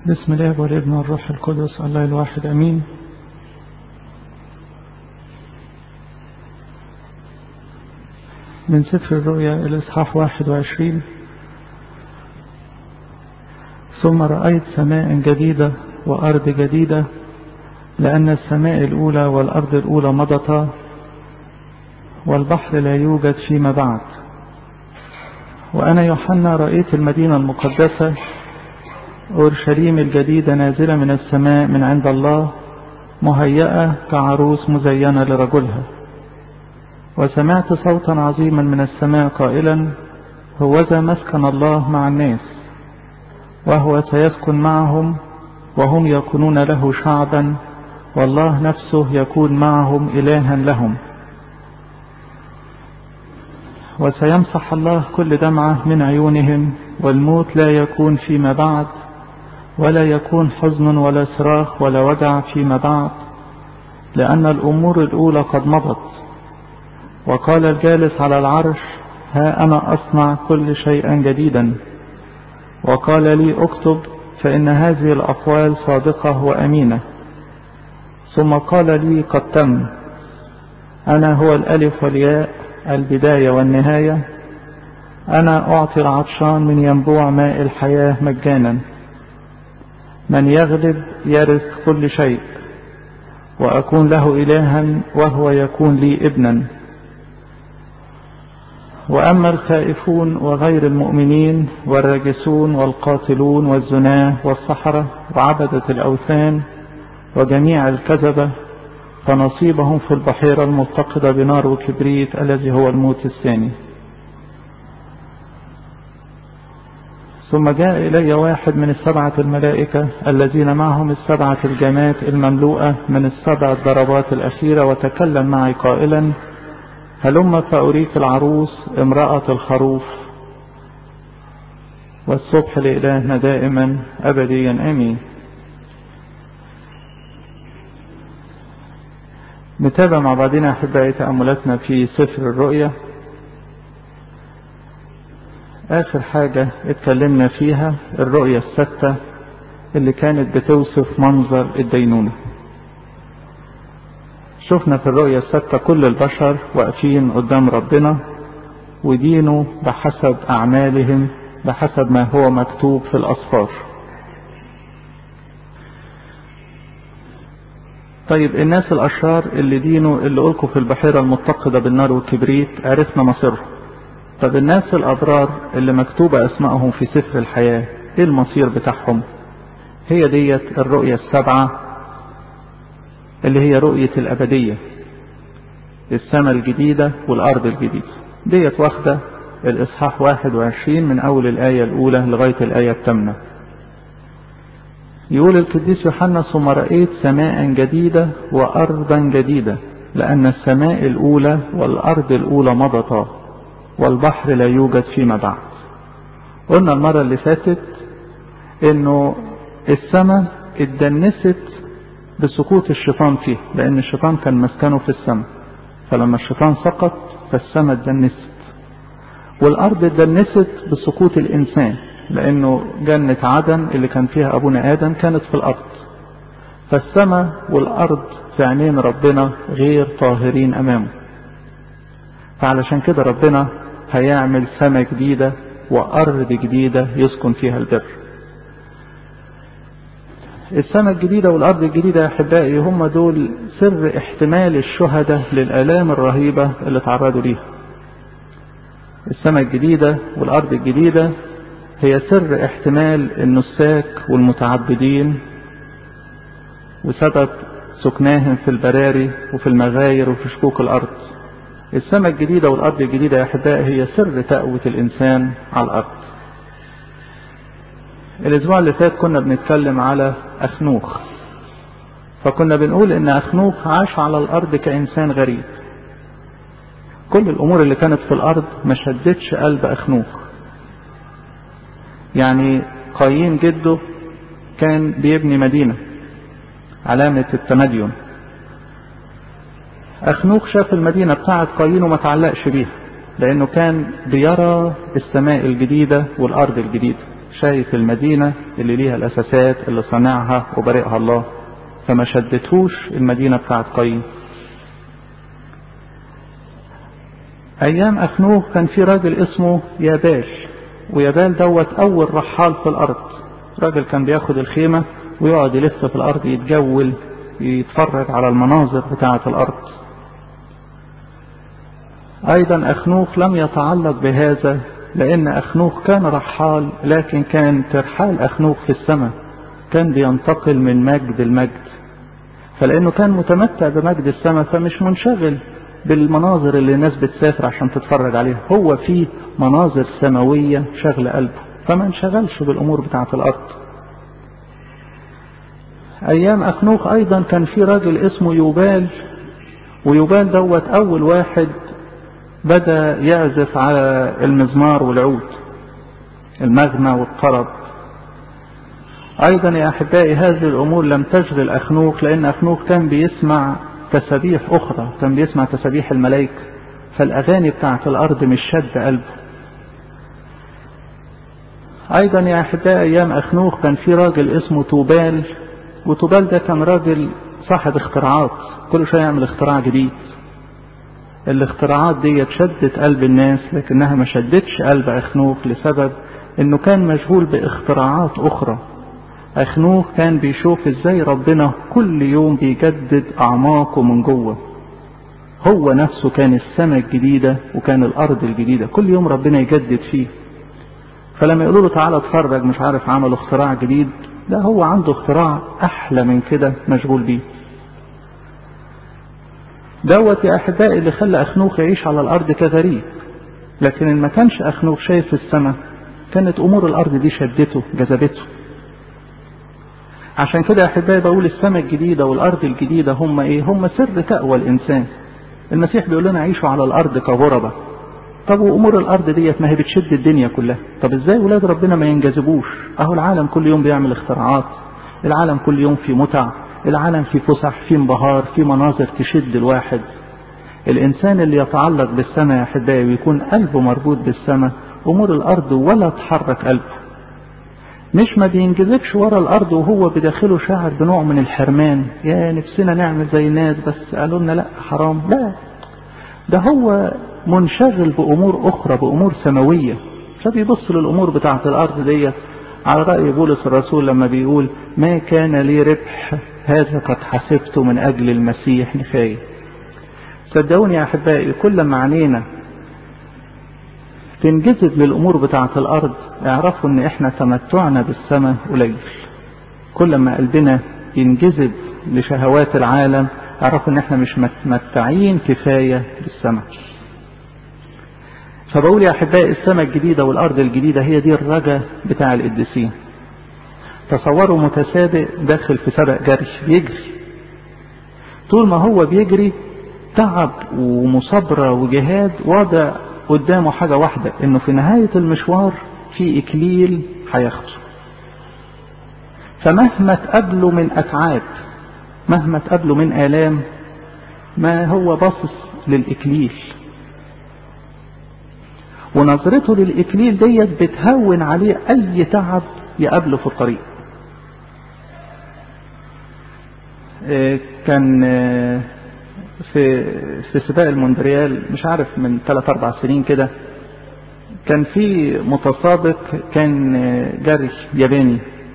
بسم الله والابن والروح القدس الله الواحد امين من سفر الرؤيا الاصحاح 21 ثم رأيت سماء جديدة وأرض جديدة لأن السماء الأولى والأرض الأولى مضتا والبحر لا يوجد فيما بعد وأنا يوحنا رأيت المدينة المقدسة أورشليم الجديدة نازلة من السماء من عند الله مهيئة كعروس مزينة لرجلها وسمعت صوتا عظيما من السماء قائلا هوذا مسكن الله مع الناس وهو سيسكن معهم وهم يكونون له شعبا والله نفسه يكون معهم إلها لهم وسيمسح الله كل دمعة من عيونهم والموت لا يكون فيما بعد ولا يكون حزن ولا صراخ ولا وجع فيما بعد لأن الأمور الأولى قد مضت وقال الجالس على العرش ها أنا أصنع كل شيئا جديدا وقال لي اكتب فإن هذه الأقوال صادقة وأمينة ثم قال لي قد تم أنا هو الألف والياء البداية والنهاية أنا أعطي العطشان من ينبوع ماء الحياة مجانا من يغلب يرث كل شيء وأكون له إلها وهو يكون لي ابنا وأما الخائفون وغير المؤمنين والراجسون والقاتلون والزناه والسحرة وعبدة الأوثان وجميع الكذبة فنصيبهم في البحيرة المتقدة بنار وكبريت الذي هو الموت الثاني ثم جاء إلي واحد من السبعة الملائكة الذين معهم السبعة الجمات المملوءة من السبع الضربات الأخيرة وتكلم معي قائلا هلم فأريك العروس امرأة الخروف والصبح لإلهنا دائما أبديا آمين نتابع مع بعضنا أحبائي تأملاتنا في سفر الرؤيا آخر حاجة اتكلمنا فيها الرؤية الستة اللي كانت بتوصف منظر الدينونة شفنا في الرؤية الستة كل البشر واقفين قدام ربنا ودينه بحسب أعمالهم بحسب ما هو مكتوب في الأصفار طيب الناس الأشرار اللي دينه اللي ألقوا في البحيرة المتقدة بالنار والكبريت عرفنا مصيرهم طب الناس الأبرار اللي مكتوبة أسمائهم في سفر الحياة إيه المصير بتاعهم هي ديت الرؤية السبعة اللي هي رؤية الأبدية السماء الجديدة والأرض الجديدة ديت واخدة الإصحاح 21 من أول الآية الأولى لغاية الآية الثامنة يقول القديس يوحنا ثم رأيت سماء جديدة وأرضا جديدة لأن السماء الأولى والأرض الأولى مضتا والبحر لا يوجد فيما بعد قلنا المرة اللي فاتت انه السماء اتدنست بسقوط الشيطان فيه لان الشيطان كان مسكنه في السماء فلما الشيطان سقط فالسماء اتدنست والارض اتدنست بسقوط الانسان لانه جنة عدن اللي كان فيها ابونا ادم كانت في الارض فالسماء والارض في عينين ربنا غير طاهرين امامه فعلشان كده ربنا هيعمل سماء جديدة وأرض جديدة يسكن فيها البر السماء الجديدة والأرض الجديدة يا أحبائي هم دول سر احتمال الشهداء للآلام الرهيبة اللي تعرضوا ليها السماء الجديدة والأرض الجديدة هي سر احتمال النساك والمتعبدين وسبب سكناهم في البراري وفي المغاير وفي شكوك الأرض السماء الجديدة والأرض الجديدة يا أحبائي هي سر تقوة الإنسان على الأرض الأسبوع اللي فات كنا بنتكلم على أخنوخ فكنا بنقول إن أخنوخ عاش على الأرض كإنسان غريب كل الأمور اللي كانت في الأرض ما شدتش قلب أخنوخ يعني قايين جده كان بيبني مدينة علامة التمدين أخنوخ شاف المدينة بتاعت قايين وما تعلقش بيها لأنه كان بيرى السماء الجديدة والأرض الجديدة شايف المدينة اللي ليها الأساسات اللي صنعها وبارئها الله فما شدتهوش المدينة بتاعت قايين أيام أخنوخ كان في راجل اسمه يابال ويابال دوت أول رحال في الأرض راجل كان بياخد الخيمة ويقعد يلف في الأرض يتجول يتفرج على المناظر بتاعة الأرض أيضا أخنوخ لم يتعلق بهذا لأن أخنوخ كان رحال لكن كان ترحال أخنوخ في السماء كان بينتقل من مجد لمجد فلأنه كان متمتع بمجد السماء فمش منشغل بالمناظر اللي الناس بتسافر عشان تتفرج عليها هو في مناظر سماوية شغل قلبه فما انشغلش بالأمور بتاعة الأرض أيام أخنوخ أيضا كان في راجل اسمه يوبال ويوبال دوت أول واحد بدأ يعزف على المزمار والعود المغنى والطرب أيضا يا أحبائي هذه الأمور لم تشغل أخنوخ لأن أخنوخ كان بيسمع تسابيح أخرى كان بيسمع تسابيح الملائكة فالأغاني بتاعت الأرض مش شد قلبه أيضا يا أحبائي أيام أخنوخ كان في راجل اسمه توبال وتوبال ده كان راجل صاحب اختراعات كل شوية يعمل اختراع جديد الاختراعات دي شدت قلب الناس لكنها ما شدتش قلب أخنوخ لسبب انه كان مشغول باختراعات اخرى أخنوخ كان بيشوف ازاي ربنا كل يوم بيجدد أعماقه من جوه هو نفسه كان السماء الجديدة وكان الأرض الجديدة كل يوم ربنا يجدد فيه فلما يقولوا له تعالى اتفرج مش عارف عملوا اختراع جديد لا هو عنده اختراع أحلى من كده مشغول بيه دوت يا أحبائي اللي خلى أخنوخ يعيش على الأرض كغريب لكن إن ما كانش أخنوخ شايف السماء كانت أمور الأرض دي شدته جذبته عشان كده يا أحبائي بقول السماء الجديدة والأرض الجديدة هم إيه؟ هم سر تقوى الإنسان. المسيح بيقول لنا عيشوا على الأرض كغربة. طب وأمور الأرض ديت ما هي بتشد الدنيا كلها. طب إزاي ولاد ربنا ما ينجذبوش؟ أهو العالم كل يوم بيعمل اختراعات. العالم كل يوم في متع. العالم في فسح في انبهار في مناظر تشد الواحد. الإنسان اللي يتعلق بالسماء يا أحبائي ويكون قلبه مربوط بالسماء أمور الأرض ولا تحرك قلبه. مش ما بينجذبش ورا الارض وهو بداخله شاعر بنوع من الحرمان يا نفسنا نعمل زي الناس بس قالوا لنا لا حرام لا ده هو منشغل بامور اخرى بامور سماويه فبيبص للامور بتاعه الارض ديت على راي بولس الرسول لما بيقول ما كان لي ربح هذا قد حسبته من اجل المسيح نفايه صدقوني يا احبائي كل ما عينينا تنجذب للامور بتاعه الارض اعرفوا ان احنا تمتعنا بالسماء قليل كل ما قلبنا ينجذب لشهوات العالم اعرفوا ان احنا مش متمتعين كفايه بالسماء فبقول يا احبائي السماء الجديده والارض الجديده هي دي الرجا بتاع القديسين تصوروا متسابق داخل في سبق جري بيجري طول ما هو بيجري تعب ومصابره وجهاد واضع قدامه حاجة واحدة انه في نهاية المشوار في اكليل هياخده فمهما تقابله من اتعاب مهما تقابله من الام ما هو باصص للاكليل ونظرته للاكليل ديت بتهون عليه اي تعب يقابله في الطريق كان في في سباق الموندريال مش عارف من ثلاث اربع سنين كده كان في متسابق كان جري ياباني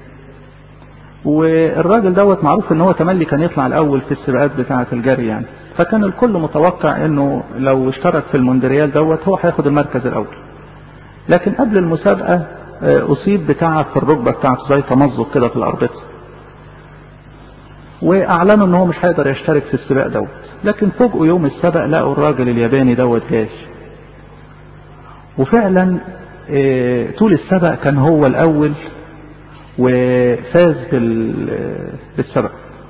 والراجل دوت معروف ان هو تملي كان يطلع الاول في السباقات بتاعه الجري يعني فكان الكل متوقع انه لو اشترك في الموندريال دوت هو هياخد المركز الاول لكن قبل المسابقه اصيب بتعب في الركبه بتاعته زي تمزق كده في الاربطه واعلنوا ان هو مش هيقدر يشترك في السباق دوت لكن فوجئوا يوم السبق لقوا الراجل الياباني دوت جاي وفعلا طول السبق كان هو الاول وفاز بالسبق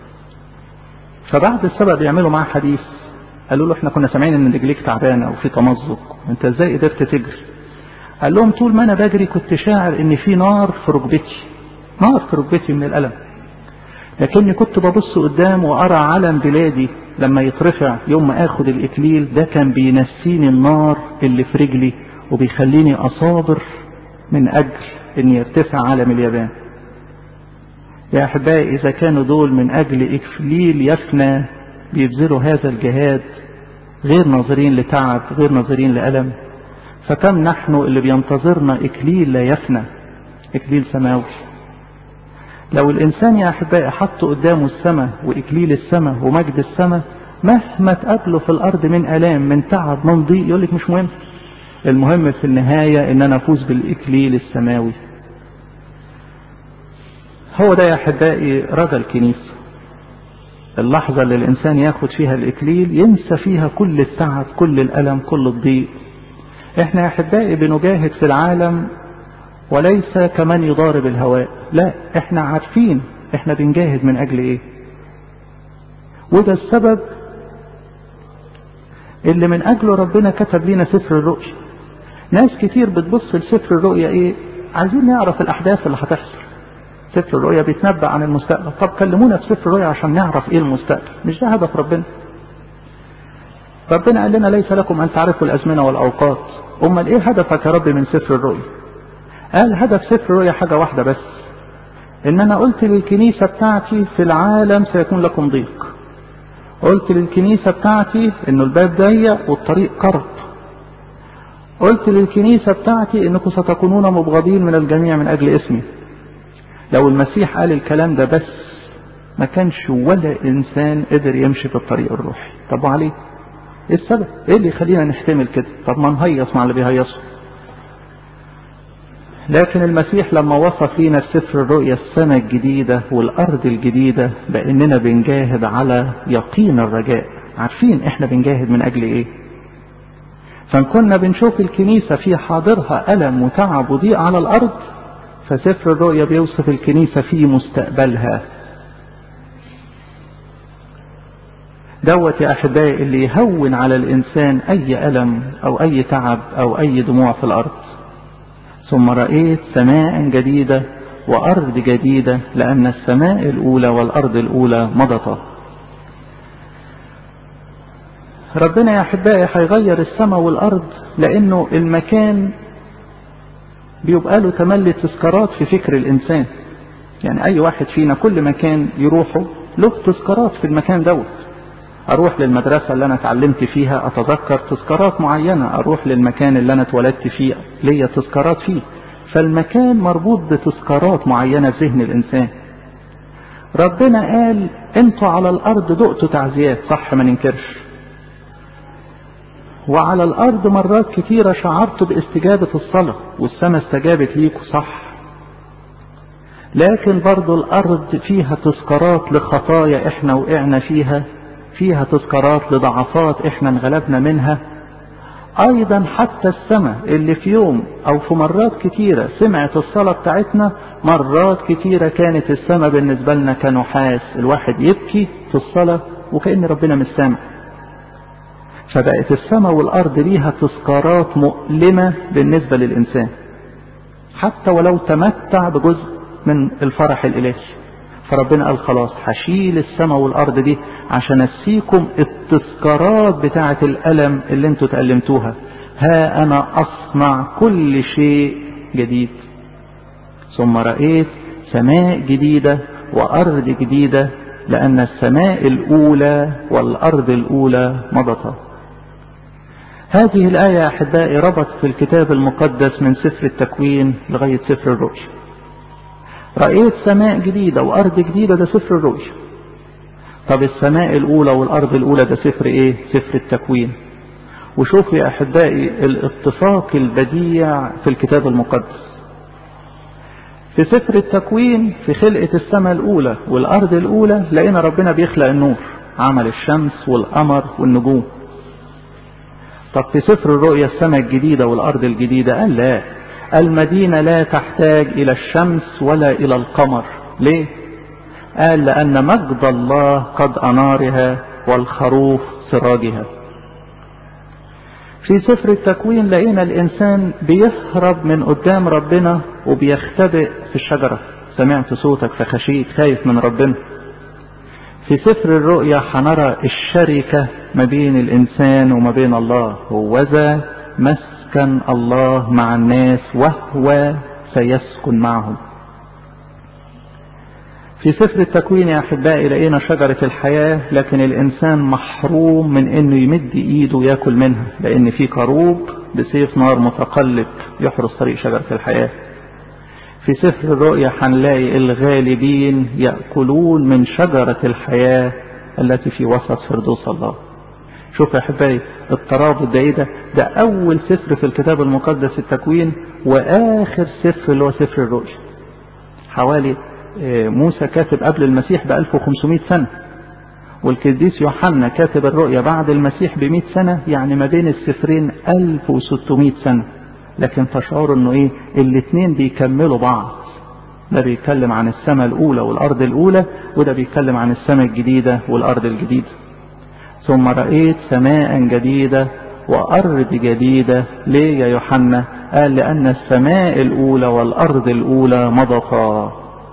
فبعد السبق بيعملوا معاه حديث قالوا له احنا كنا سامعين ان رجليك تعبانه وفي تمزق انت ازاي قدرت تجري قال لهم طول ما انا بجري كنت شاعر ان في نار في ركبتي نار في ركبتي من الالم لكني كنت ببص قدام وارى علم بلادي لما يترفع يوم ما اخد الاكليل ده كان بينسيني النار اللي في رجلي وبيخليني اصابر من أجل أن يرتفع علم اليابان يا أحبائي إذا كانوا دول من أجل إكليل يفنى بيبذلوا هذا الجهاد غير ناظرين لتعب غير ناظرين لألم فكم نحن اللي بينتظرنا إكليل لا يفنى إكليل سماوي لو الإنسان يا أحبائي حط قدامه السماء وإكليل السماء ومجد السماء مهما تقابله في الأرض من ألام من تعب من ضيق يقول لك مش مهم المهم في النهاية إن أنا أفوز بالإكليل السماوي هو ده يا أحبائي رجا الكنيسة اللحظة اللي الإنسان ياخد فيها الإكليل ينسى فيها كل التعب كل الألم كل الضيق احنا يا أحبائي بنجاهد في العالم وليس كمن يضارب الهواء لا احنا عارفين احنا بنجاهد من أجل ايه وده السبب اللي من أجله ربنا كتب لنا سفر الرؤيا ناس كتير بتبص لسفر الرؤيا ايه عايزين نعرف الأحداث اللي هتحصل سفر الرؤيا بيتنبأ عن المستقبل طب كلمونا في سفر الرؤيا عشان نعرف ايه المستقبل مش ده هدف ربنا ربنا قال لنا ليس لكم ان تعرفوا الازمنه والاوقات امال ايه هدفك يا رب من سفر الرؤيا قال هدف سفر الرؤيا حاجه واحده بس ان انا قلت للكنيسه بتاعتي في العالم سيكون لكم ضيق قلت للكنيسه بتاعتي انه الباب ضيق والطريق قرب قلت للكنيسه بتاعتي انكم ستكونون مبغضين من الجميع من اجل اسمي لو المسيح قال الكلام ده بس ما كانش ولا انسان قدر يمشي في الطريق الروحي طب وعليه ايه السبب ايه اللي يخلينا نحتمل كده طب ما نهيص مع اللي بيهيصوا لكن المسيح لما وصف لينا في سفر الرؤيا السنة الجديدة والأرض الجديدة بأننا بنجاهد على يقين الرجاء عارفين احنا بنجاهد من أجل ايه فكنا بنشوف الكنيسة في حاضرها ألم وتعب وضيق على الأرض فسفر الرؤيا بيوصف الكنيسة في مستقبلها دوت يا أحبائي اللي يهون على الإنسان أي ألم أو أي تعب أو أي دموع في الأرض ثم رأيت سماء جديدة وأرض جديدة لأن السماء الأولى والأرض الأولى مضتا ربنا يا أحبائي هيغير السماء والأرض لأنه المكان بيبقى له تملي تذكارات في فكر الإنسان يعني أي واحد فينا كل مكان يروحه له تذكارات في المكان دوت أروح للمدرسة اللي أنا اتعلمت فيها أتذكر تذكارات معينة أروح للمكان اللي أنا اتولدت فيه ليا تذكارات فيه فالمكان مربوط بتذكارات معينة في ذهن الإنسان ربنا قال انتوا على الأرض دقتوا تعزيات صح ما ننكرش وعلى الأرض مرات كتيرة شعرت باستجابة الصلاة والسماء استجابت ليكوا صح لكن برضو الأرض فيها تذكارات لخطايا احنا وقعنا فيها فيها تذكارات لضعفات احنا انغلبنا منها ايضا حتى السماء اللي في يوم او في مرات كتيرة سمعت الصلاة بتاعتنا مرات كتيرة كانت السماء بالنسبة لنا كنحاس الواحد يبكي في الصلاة وكأن ربنا مش سامع فبقت السماء والأرض ليها تذكارات مؤلمة بالنسبة للإنسان حتى ولو تمتع بجزء من الفرح الإلهي فربنا قال خلاص هشيل السماء والأرض دي عشان أسيكم التذكارات بتاعة الألم اللي انتوا تألمتوها ها أنا أصنع كل شيء جديد ثم رأيت سماء جديدة وأرض جديدة لأن السماء الأولى والأرض الأولى مضتا هذه الآية يا أحبائي ربط في الكتاب المقدس من سفر التكوين لغاية سفر الرؤيا رأيت سماء جديدة وأرض جديدة ده سفر الرؤيا طب السماء الأولى والأرض الأولى ده سفر إيه؟ سفر التكوين وشوف يا أحبائي الاتفاق البديع في الكتاب المقدس في سفر التكوين في خلقة السماء الأولى والأرض الأولى لقينا ربنا بيخلق النور عمل الشمس والقمر والنجوم طب في سفر الرؤيا السماء الجديدة والأرض الجديدة قال لا المدينة لا تحتاج إلى الشمس ولا إلى القمر ليه؟ قال لأن مجد الله قد أنارها والخروف سراجها في سفر التكوين لقينا الإنسان بيهرب من قدام ربنا وبيختبئ في الشجرة سمعت صوتك فخشيت خايف من ربنا في سفر الرؤيا هنرى الشركة ما بين الإنسان وما بين الله هوذا مسكن مسكن الله مع الناس وهو سيسكن معهم في سفر التكوين يا أحبائي لقينا شجرة الحياة لكن الإنسان محروم من إنه يمد إيده ياكل منها لأن في كروب بسيف نار متقلب يحرس طريق شجرة الحياة في سفر الرؤيا هنلاقي الغالبين يأكلون من شجرة الحياة التي في وسط فردوس الله شوف يا أحبائي الترابط ده إيه ده ده أول سفر في الكتاب المقدس التكوين وآخر سفر اللي هو سفر الرؤيا حوالي موسى كاتب قبل المسيح ب 1500 سنة والقديس يوحنا كاتب الرؤيا بعد المسيح ب 100 سنة يعني ما بين السفرين 1600 سنة لكن تشعروا انه ايه الاثنين بيكملوا بعض ده بيتكلم عن السماء الاولى والارض الاولى وده بيتكلم عن السماء الجديدة والارض الجديدة ثم رأيت سماء جديدة وارض جديدة ليه يا يوحنا قال لان السماء الاولى والارض الاولى مضتا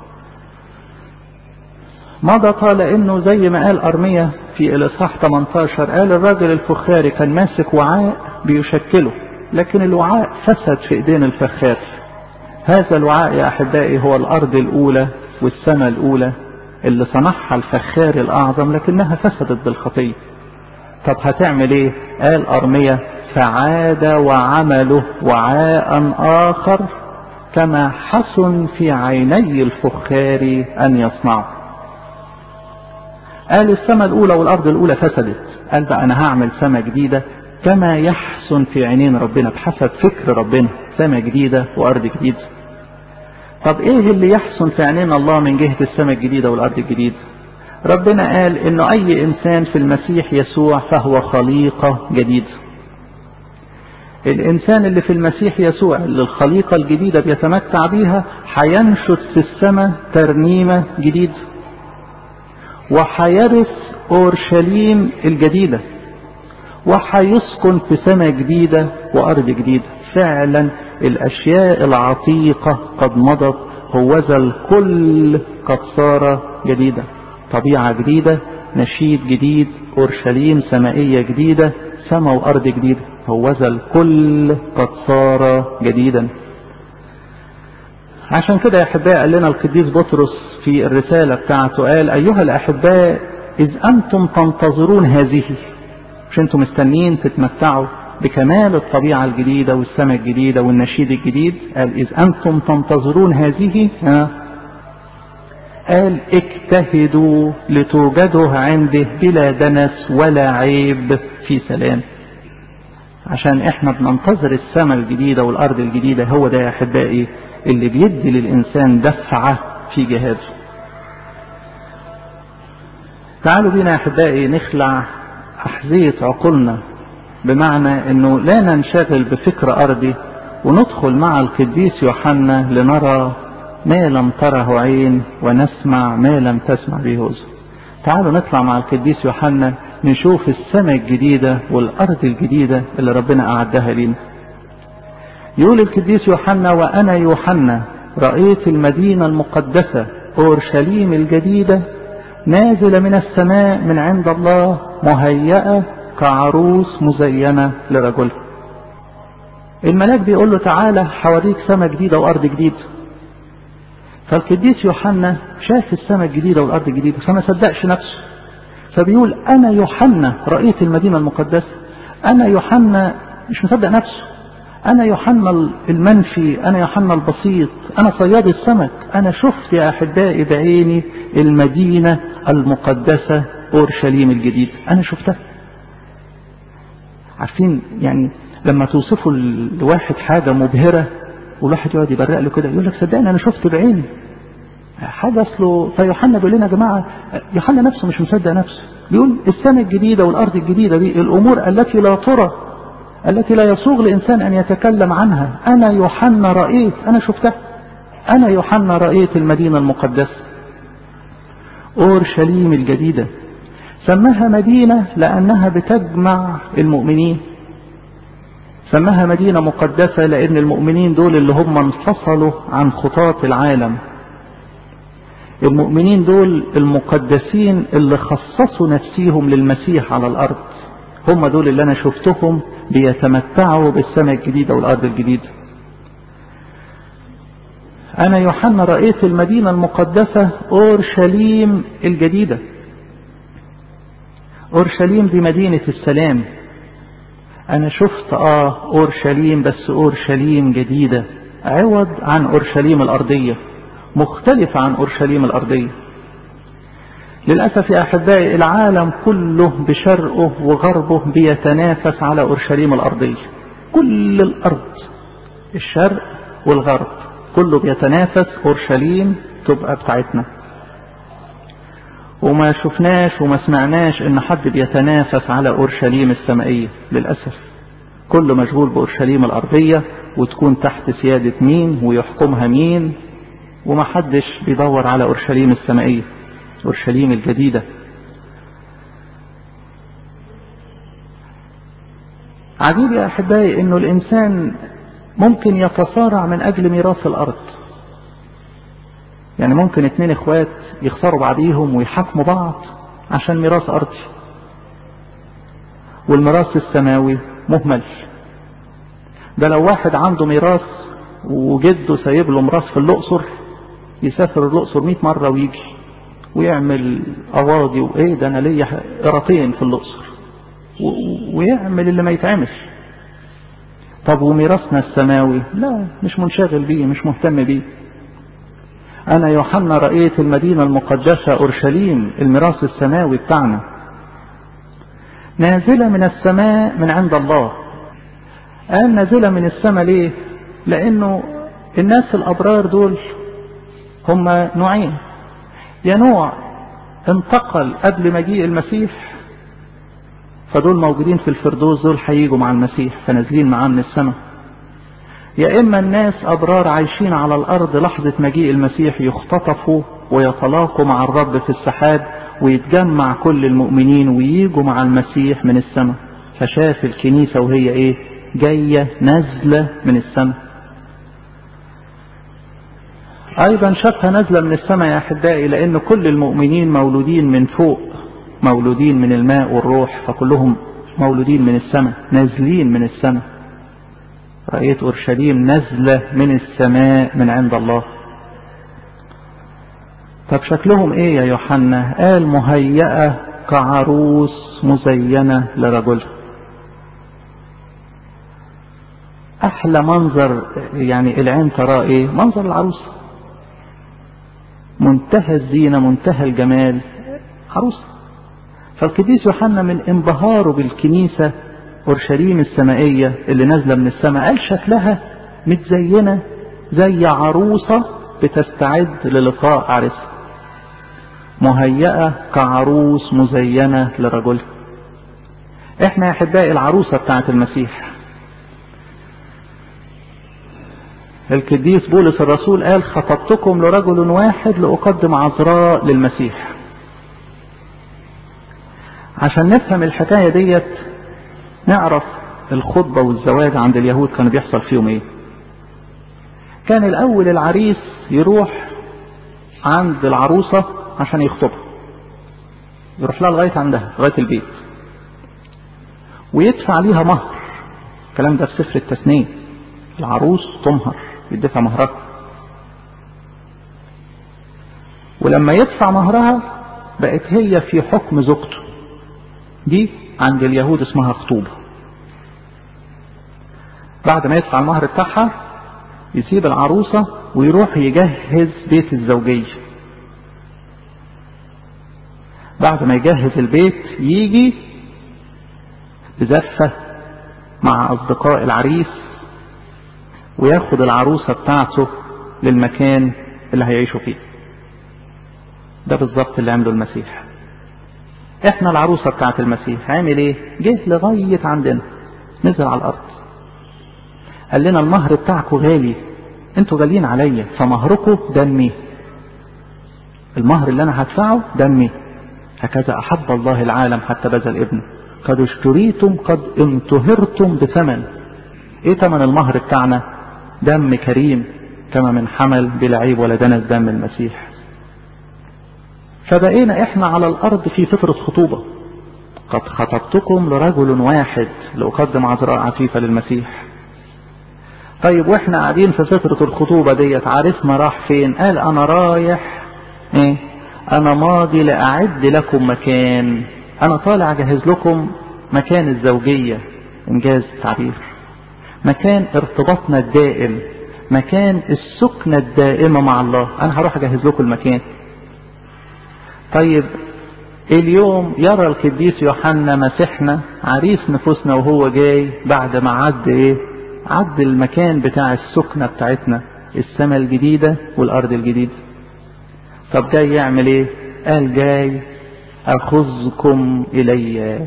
مضتا لانه زي ما قال ارميا في الاصحاح 18 قال الراجل الفخاري كان ماسك وعاء بيشكله لكن الوعاء فسد في ايدين الفخار هذا الوعاء يا احبائي هو الارض الاولى والسماء الاولى اللي صنعها الفخار الاعظم لكنها فسدت بالخطيه طب هتعمل ايه قال ارميا فعاد وعمله وعاء اخر كما حسن في عيني الفخار ان يصنعه قال السماء الاولى والارض الاولى فسدت قال بقى انا هعمل سماء جديده كما يحسن في عينين ربنا بحسب فكر ربنا سماء جديدة وأرض جديدة طب ايه اللي يحسن في عينين الله من جهة السماء الجديدة والأرض الجديدة ربنا قال انه اي انسان في المسيح يسوع فهو خليقة جديدة الانسان اللي في المسيح يسوع اللي الخليقة الجديدة بيتمتع بيها هينشد في السماء ترنيمة جديدة وهيرث اورشليم الجديده وحيسكن في سماء جديدة وأرض جديدة فعلا الأشياء العتيقة قد مضت هوذا الكل قد صار جديدا طبيعة جديدة نشيد جديد أورشليم سمائية جديدة سماء وأرض جديدة هوذا الكل قد صار جديدا عشان كده يا أحباء قال لنا القديس بطرس في الرسالة بتاعته قال أيها الأحباء إذ أنتم تنتظرون هذه مش انتم مستنيين تتمتعوا بكمال الطبيعة الجديدة والسماء الجديدة والنشيد الجديد قال إذ أنتم تنتظرون هذه ها قال اجتهدوا لتوجدوا عنده بلا دنس ولا عيب في سلام عشان احنا بننتظر السماء الجديدة والأرض الجديدة هو ده يا أحبائي اللي بيدي للإنسان دفعة في جهاده تعالوا بينا يا أحبائي نخلع أحذية عقولنا بمعنى أنه لا ننشغل بفكر أرضي وندخل مع القديس يوحنا لنرى ما لم تره عين ونسمع ما لم تسمع به أذن تعالوا نطلع مع القديس يوحنا نشوف السماء الجديدة والأرض الجديدة اللي ربنا أعدها لنا يقول القديس يوحنا وأنا يوحنا رأيت المدينة المقدسة أورشليم الجديدة نازلة من السماء من عند الله مهيئة كعروس مزينة لرجل الملاك بيقول له تعالى حواليك سماء جديدة وأرض جديدة فالقديس يوحنا شاف السماء الجديدة والأرض الجديدة فما صدقش نفسه فبيقول أنا يوحنا رأيت المدينة المقدسة أنا يوحنا مش مصدق نفسه أنا يوحنا المنفي أنا يوحنا البسيط أنا صياد السمك أنا شفت يا أحبائي بعيني المدينة المقدسة أورشليم الجديد أنا شفتها عارفين يعني لما توصفوا لواحد حاجة مبهرة والواحد يقعد يبرق له كده يقول لك صدقني أنا شفت بعيني حاجة أصله فيوحنا بيقول لنا يا جماعة يوحنا نفسه مش مصدق نفسه بيقول السماء الجديدة والأرض الجديدة دي الأمور التي لا ترى التي لا يسوغ لإنسان أن يتكلم عنها أنا يوحنا رأيت أنا شفتها أنا يوحنا رأيت المدينة المقدسة أورشليم الجديدة سماها مدينة لأنها بتجمع المؤمنين سماها مدينة مقدسة لأن المؤمنين دول اللي هم انفصلوا عن خطاة العالم المؤمنين دول المقدسين اللي خصصوا نفسيهم للمسيح على الأرض هم دول اللي انا شفتهم بيتمتعوا بالسماء الجديدة والارض الجديدة انا يوحنا رأيت المدينة المقدسة اورشليم الجديدة اورشليم دي مدينة السلام انا شفت اه اورشليم بس اورشليم جديدة عوض عن اورشليم الارضية مختلفة عن اورشليم الارضية للأسف يا أحبائي العالم كله بشرقه وغربه بيتنافس على أورشليم الأرضية كل الأرض الشرق والغرب كله بيتنافس أورشليم تبقى بتاعتنا وما شفناش وما سمعناش ان حد بيتنافس على اورشليم السمائية للأسف كله مشغول بأورشليم الأرضية وتكون تحت سيادة مين ويحكمها مين وما حدش بيدور على أورشليم السمائية أورشليم الجديدة عجيب يا أحبائي أنه الإنسان ممكن يتصارع من أجل ميراث الأرض يعني ممكن اتنين اخوات يخسروا بعضيهم ويحاكموا بعض عشان ميراث أرضي والميراث السماوي مهمل ده لو واحد عنده ميراث وجده سايب له ميراث في الأقصر يسافر الأقصر 100 مرة ويجي ويعمل أواضي وإيه ده أنا ليا قراطين في الأقصر ويعمل اللي ما يتعملش طب وميراثنا السماوي لا مش منشغل بيه مش مهتم بيه أنا يوحنا رأيت المدينة المقدسة أورشليم الميراث السماوي بتاعنا نازلة من السماء من عند الله قال نازلة من السماء ليه لأنه الناس الأبرار دول هم نوعين يا نوع انتقل قبل مجيء المسيح فدول موجودين في الفردوس دول هيجوا مع المسيح فنازلين معاه من السماء يا إما الناس أبرار عايشين على الأرض لحظة مجيء المسيح يختطفوا ويتلاقوا مع الرب في السحاب ويتجمع كل المؤمنين وييجوا مع المسيح من السماء فشاف الكنيسة وهي إيه جاية نازلة من السماء أيضا شافها نازلة من السماء يا أحبائي لأن كل المؤمنين مولودين من فوق مولودين من الماء والروح فكلهم مولودين من السماء نازلين من السماء رأيت أورشليم نزلة من السماء من عند الله طب شكلهم ايه يا يوحنا قال مهيئة كعروس مزينة لرجلها احلى منظر يعني العين تراه ايه منظر العروسة منتهى الزينة منتهى الجمال عروسة فالقديس يوحنا من انبهاره بالكنيسة أورشليم السمائية اللي نازلة من السماء قال شكلها متزينة زي عروسة بتستعد للقاء عرسها مهيئة كعروس مزينة لرجلها احنا يا احبائي العروسة بتاعت المسيح القديس بولس الرسول قال خطبتكم لرجل واحد لأقدم عذراء للمسيح عشان نفهم الحكاية ديت نعرف الخطبة والزواج عند اليهود كان بيحصل فيهم ايه كان الاول العريس يروح عند العروسة عشان يخطبها يروح لها لغاية عندها لغاية البيت ويدفع ليها مهر الكلام ده في سفر التثنية العروس تمهر يدفع مهرها ولما يدفع مهرها بقت هي في حكم زوجته دي عند اليهود اسمها خطوبة بعد ما يدفع المهر بتاعها يسيب العروسة ويروح يجهز بيت الزوجية بعد ما يجهز البيت يجي بزفة مع أصدقاء العريس وياخد العروسة بتاعته للمكان اللي هيعيشوا فيه ده بالظبط اللي عمله المسيح احنا العروسة بتاعت المسيح عامل ايه جه لغاية عندنا نزل على الارض قال لنا المهر بتاعكم غالي انتوا غاليين عليا فمهركم دمي المهر اللي انا هدفعه دمي هكذا احب الله العالم حتى بذل ابنه قد اشتريتم قد انتهرتم بثمن ايه ثمن المهر بتاعنا دم كريم كما من حمل بلا عيب ولا دنس دم المسيح فبقينا احنا على الارض في فترة خطوبة قد خطبتكم لرجل واحد لأقدم عذراء عفيفة للمسيح طيب واحنا قاعدين في فترة الخطوبة ديت عرفنا راح فين قال انا رايح ايه انا ماضي لاعد لكم مكان انا طالع اجهز لكم مكان الزوجية انجاز التعبير مكان ارتباطنا الدائم مكان السكنة الدائمة مع الله انا هروح اجهز لكم المكان طيب اليوم يرى القديس يوحنا مسيحنا عريس نفوسنا وهو جاي بعد ما عد ايه عد المكان بتاع السكنة بتاعتنا السماء الجديدة والارض الجديدة طب جاي يعمل ايه قال جاي اخذكم الي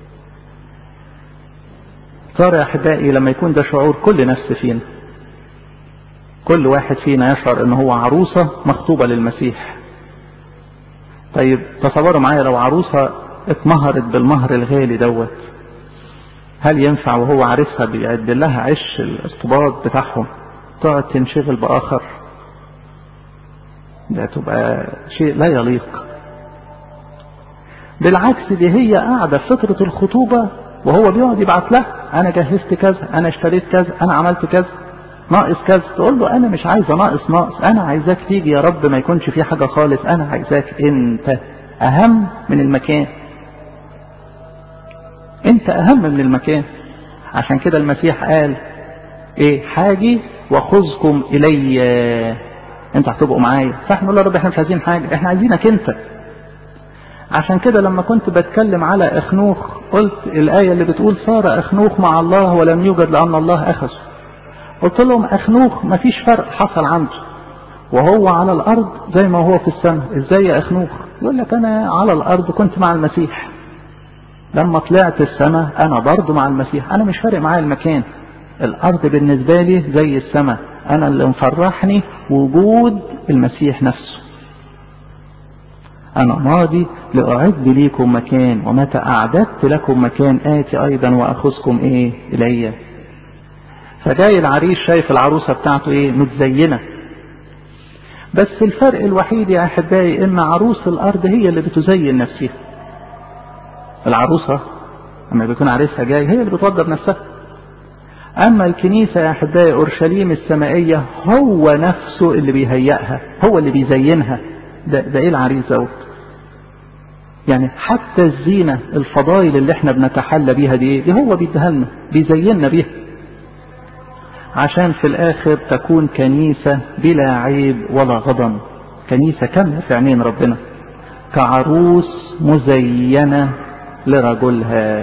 ترى يا احبائي لما يكون ده شعور كل نفس فينا كل واحد فينا يشعر ان هو عروسة مخطوبة للمسيح طيب تصوروا معايا لو عروسة اتمهرت بالمهر الغالي دوت هل ينفع وهو عارفها بيعد لها عش الارتباط بتاعهم تقعد تنشغل بآخر ده تبقى شيء لا يليق بالعكس دي هي قاعدة في فترة الخطوبة وهو بيقعد يبعت لها أنا جهزت كذا أنا اشتريت كذا أنا عملت كذا ناقص كذا تقول له أنا مش عايزة ناقص ناقص أنا عايزاك تيجي يا رب ما يكونش في حاجة خالص أنا عايزاك أنت أهم من المكان أنت أهم من المكان عشان كده المسيح قال إيه حاجي وخذكم إلي أنت هتبقوا معايا فاحنا نقول يا رب احنا مش عايزين حاجة احنا عايزينك أنت عشان كده لما كنت بتكلم على أخنوخ قلت الآية اللي بتقول صار أخنوخ مع الله ولم يوجد لأن الله أخذه قلت لهم أخنوخ مفيش فرق حصل عنده وهو على الأرض زي ما هو في السماء إزاي يا أخنوخ يقول لك أنا على الأرض كنت مع المسيح لما طلعت السماء أنا برضو مع المسيح أنا مش فارق معايا المكان الأرض بالنسبة لي زي السماء أنا اللي مفرحني وجود المسيح نفسه أنا ماضي لأعد ليكم مكان ومتى أعددت لكم مكان آتي أيضا وأخذكم إيه إلي فجاي العريس شايف العروسة بتاعته إيه متزينة بس الفرق الوحيد يا أحبائي إن عروس الأرض هي اللي بتزين نفسها العروسة لما بيكون عريسها جاي هي اللي بتوضب نفسها أما الكنيسة يا أحبائي أورشليم السمائية هو نفسه اللي بيهيئها هو اللي بيزينها ده, ده إيه العريس دوت يعني حتى الزينة الفضائل اللي احنا بنتحلى بيها دي, دي هو بيديها لنا بيزيننا بيها عشان في الآخر تكون كنيسة بلا عيب ولا غضن كنيسة كاملة في عينين ربنا كعروس مزينة لرجلها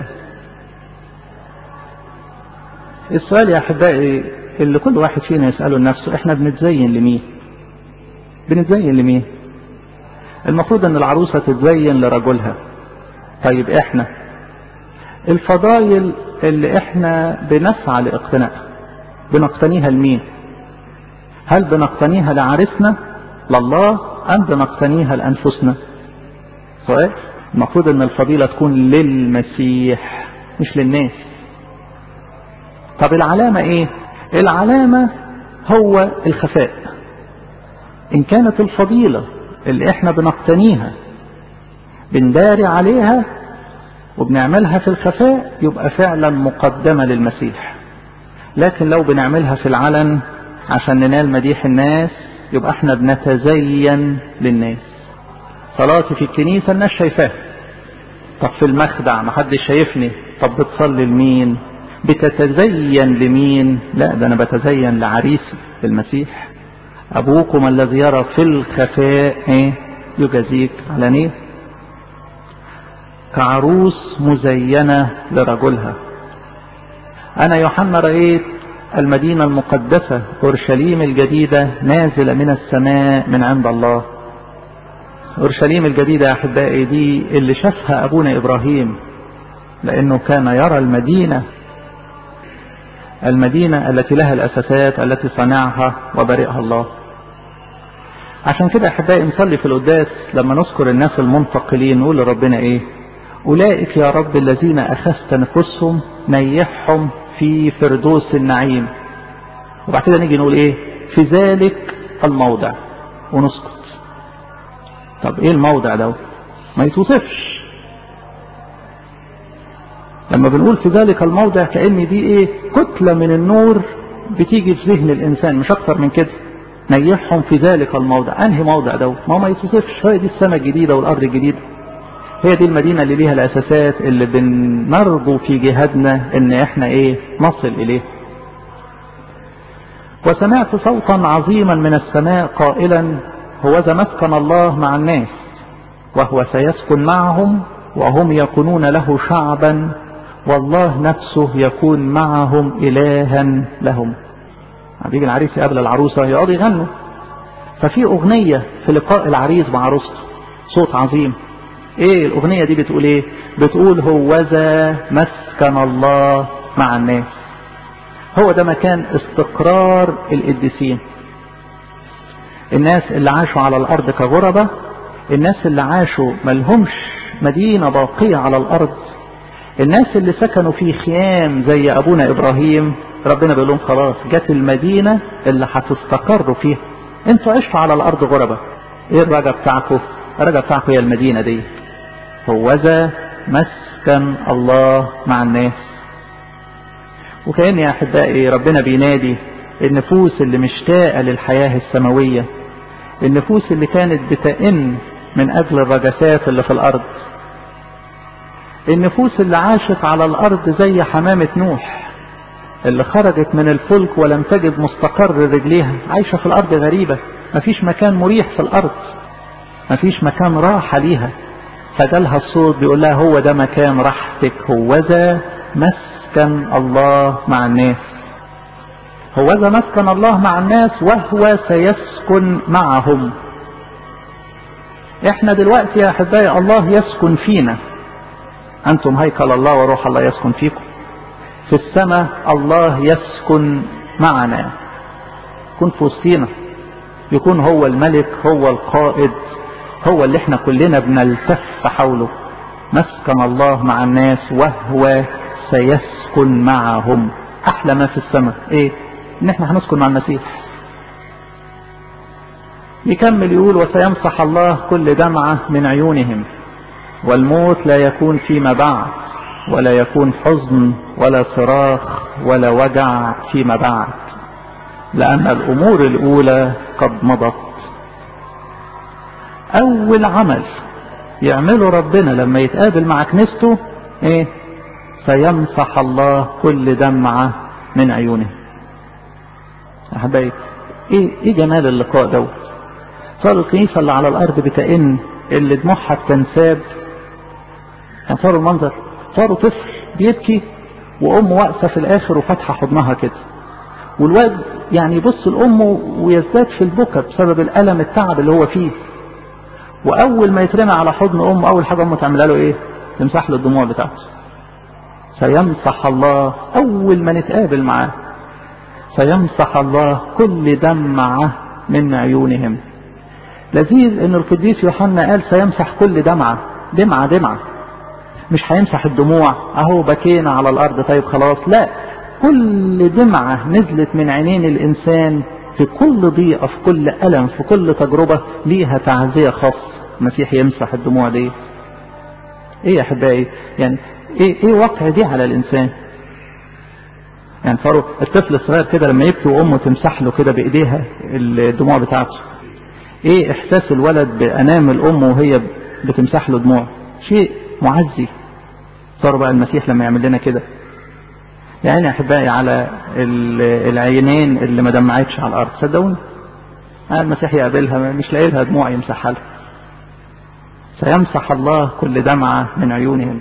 السؤال يا أحبائي اللي كل واحد فينا يسأله لنفسه احنا بنتزين لمين بنتزين لمين المفروض ان العروسة تتزين لرجلها طيب احنا الفضايل اللي احنا بنسعى لاقتنائها بنقتنيها لمين هل بنقتنيها لعريسنا لله ام بنقتنيها لانفسنا سؤال المفروض ان الفضيلة تكون للمسيح مش للناس طب العلامة ايه العلامة هو الخفاء ان كانت الفضيلة اللي احنا بنقتنيها بنداري عليها وبنعملها في الخفاء يبقى فعلا مقدمة للمسيح لكن لو بنعملها في العلن عشان ننال مديح الناس يبقى احنا بنتزين للناس صلاتي في الكنيسة الناس شايفاها طب في المخدع محدش شايفني طب بتصلي لمين بتتزين لمين لا ده انا بتزين لعريسي المسيح ابوكم الذي يرى في الخفاء ايه يجازيك علانية كعروس مزينة لرجلها انا يوحنا رأيت المدينة المقدسة اورشليم الجديدة نازلة من السماء من عند الله اورشليم الجديدة يا احبائي دي اللي شافها ابونا ابراهيم لانه كان يرى المدينة المدينة التي لها الاساسات التي صنعها وبرئها الله عشان كده احبائي نصلي في القداس لما نذكر الناس المنتقلين نقول لربنا ايه اولئك يا رب الذين اخذت نفوسهم نيحهم في فردوس النعيم وبعد كده نيجي نقول ايه في ذلك الموضع ونسكت طب ايه الموضع ده ما يتوصفش لما بنقول في ذلك الموضع كأن دي ايه كتلة من النور بتيجي في ذهن الانسان مش اكتر من كده نيحهم في ذلك الموضع انهي موضع دوت ما هو ما يتوصفش هي دي السماء الجديدة والارض الجديدة هي دي المدينة اللي ليها الاساسات اللي بنرجو في جهادنا ان احنا ايه نصل اليه وسمعت صوتا عظيما من السماء قائلا هو ذا مسكن الله مع الناس وهو سيسكن معهم وهم يكونون له شعبا والله نفسه يكون معهم إلها لهم بيجي العريس يقابل العروسة يقعدوا يغنوا ففي أغنية في لقاء العريس مع عروسته صوت عظيم ايه الأغنية دي بتقول ايه بتقول هوذا مسكن الله مع الناس هو ده مكان استقرار القديسين الناس اللي عاشوا على الأرض كغربة الناس اللي عاشوا ملهمش مدينة باقية على الأرض الناس اللي سكنوا في خيام زي أبونا إبراهيم ربنا بيقول لهم خلاص جت المدينة اللي هتستقروا فيها انتوا عشتوا على الأرض غربة ايه الرجا بتاعكم الرجا بتاعكم هي المدينة دي هوذا مسكن الله مع الناس وكأن يا أحبائي ربنا بينادي النفوس اللي مشتاقة للحياة السماوية النفوس اللي كانت بتئن من أجل الرجسات اللي في الأرض النفوس اللي عاشت على الأرض زي حمامة نوح اللي خرجت من الفلك ولم تجد مستقر رجليها عايشة في الأرض غريبة مفيش مكان مريح في الأرض مفيش مكان راحة ليها فجالها الصوت بيقول لها هو ده مكان راحتك هو ذا مسكن الله مع الناس هو ذا مسكن الله مع الناس وهو سيسكن معهم احنا دلوقتي يا احبائي الله يسكن فينا انتم هيكل الله وروح الله يسكن فيكم في السماء الله يسكن معنا يكون في وسطينا يكون هو الملك هو القائد هو اللي احنا كلنا بنلتف حوله مسكن الله مع الناس وهو سيسكن معهم احلى ما في السماء ايه ان احنا هنسكن مع المسيح يكمل يقول وسيمسح الله كل دمعة من عيونهم والموت لا يكون فيما بعد ولا يكون حزن ولا صراخ ولا وجع فيما بعد لأن الأمور الأولى قد مضت أول عمل يعمله ربنا لما يتقابل مع كنيسته إيه سيمسح الله كل دمعة من عيونه يا حبايبي إيه, إيه جمال اللقاء دوت صار الكنيسة اللي على الأرض بتئن اللي دموعها بتنساب يعني صاروا المنظر صاروا طفل بيبكي وأمه واقفة في الآخر وفاتحة حضنها كده والواد يعني يبص لأمه ويزداد في البكا بسبب الألم التعب اللي هو فيه وأول ما يترمى على حضن أمه أول حاجة أمه تعملها له إيه؟ تمسح له الدموع بتاعته سيمسح الله أول ما نتقابل معاه سيمسح الله كل دمعة من عيونهم لذيذ ان القديس يوحنا قال سيمسح كل دمعة دمعة دمعة مش هيمسح الدموع اهو بكينا على الارض طيب خلاص لا كل دمعة نزلت من عينين الانسان في كل ضيقة في كل ألم في كل تجربة ليها تعزية خاصة المسيح يمسح الدموع دي ايه يا احبائي يعني ايه ايه وقع دي على الانسان يعني صاروا الطفل الصغير كده لما يبكي وامه تمسح له كده بايديها الدموع بتاعته ايه احساس الولد بانام الام وهي بتمسح له دموع شيء معزي صار بقى المسيح لما يعمل لنا كده يعني يا احبائي على العينين اللي ما دمعتش على الارض صدقوني المسيح يقابلها مش لاقي لها دموع يمسحها لها سيمسح الله كل دمعة من عيونهم